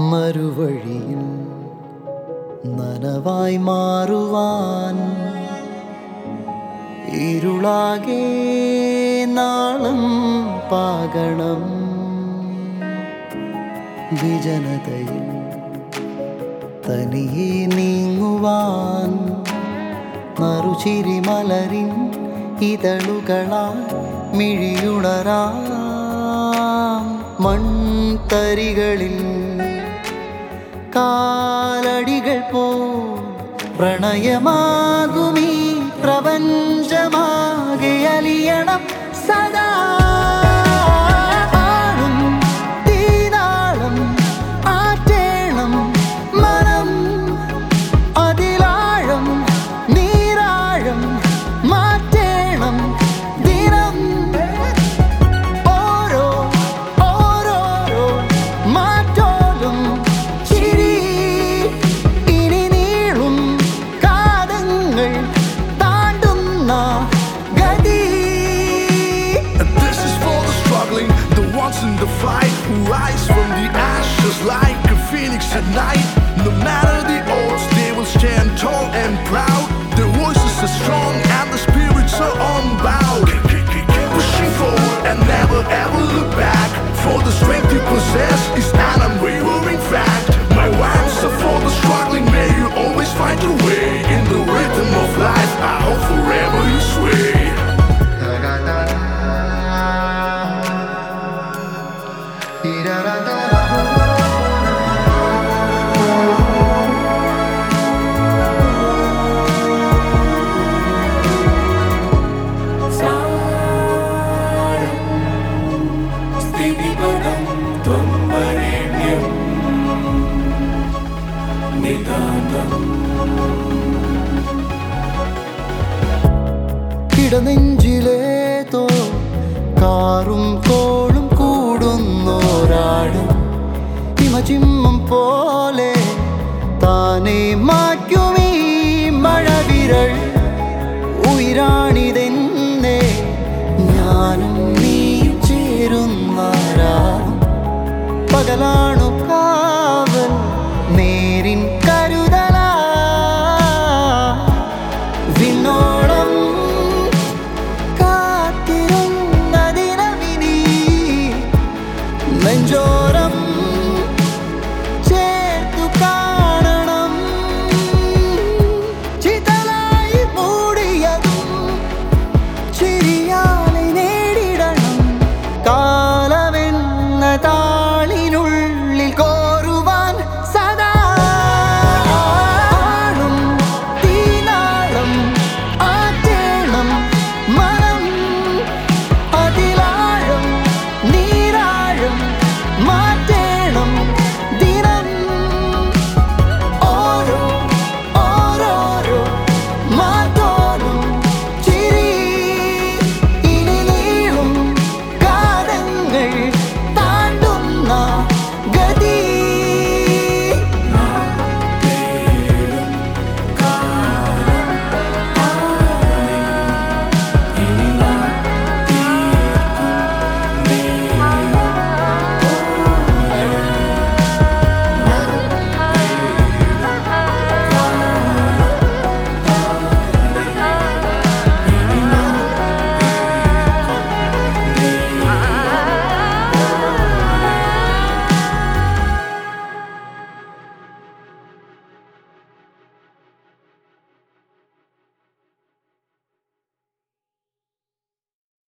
മറുവഴിയിൽ നനവായി മാറുവാൻ ഇരുളാകെ നാളം പാകണം വിജനതയിൽ തനിയെ നീങ്ങുവാൻ നറുചിരി മലരിൻ ഇതളുകളാൽ മിഴിയുണരാം മൺതരികളിൽ കാലടികൾ പോ പ്രണയമാകുമീ പ്രപഞ്ചമാകെ അലിയണം സദാ ആളും തീനാളം ആറ്റേണം മനം അതിലാഴം നീരാഴം മാറ്റേണം ദിനം ഓരോ ഓരോരോ മാറ്റോലും ചിരി ഇനി നീളും കാതങ്ങൾ താണ്ടുന്ന ഗതി And this is for the struggling, the ones in the fight who rise from the ashes like a phoenix at night. No matter the odds, they will stand tall and proud. Their voices are strong and the spirits are unbound. Pushing forward and never ever look back. For the strength you possess is an unwavering fact. My rhymes are for the struggling, may you always find your way in the rhythm of life. I hope forever you sway. സ്ഥിതിപദം ത്വം വരേണ്യം നിതാന്തം ഇടനെഞ്ചിലേതോ കാറും കോളും കൂടുന്നോരാടും ഹിമചിമ്മം പോലെ താനെ മാറ്റുമീ മഴവിരൾ ഉയരാണിതെന്നേ ഞാനും നീയും ചേരുന്ന രാവും പകലാ